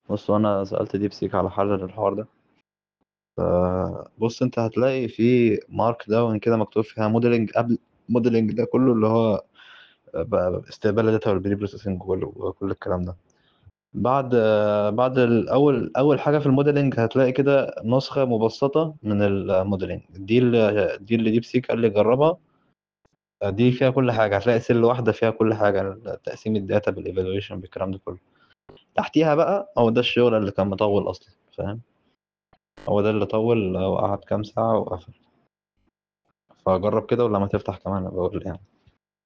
بص انا سألت ديب سيك على حل للحوار ده بص انت هتلاقي في مارك داون كده مكتوب فيها موديلنج قبل موديلنج ده كله اللي هو بقى استقبال الداتا والبري بروسيسنج وكل الكلام ده بعد بعد الاول اول حاجه في الموديلنج هتلاقي كده نسخه مبسطه من الموديلنج دي اللي دي اللي ديب سيك قال لي جربها دي فيها كل حاجه هتلاقي سيل واحده فيها كل حاجه تقسيم الداتا بالايفالويشن بالكلام ده كله تحتيها بقى هو ده الشغل اللي كان مطول اصلا فاهم هو ده اللي طول وقعد كام ساعه وقفل فجرب كده ولما تفتح كمان بقول يعني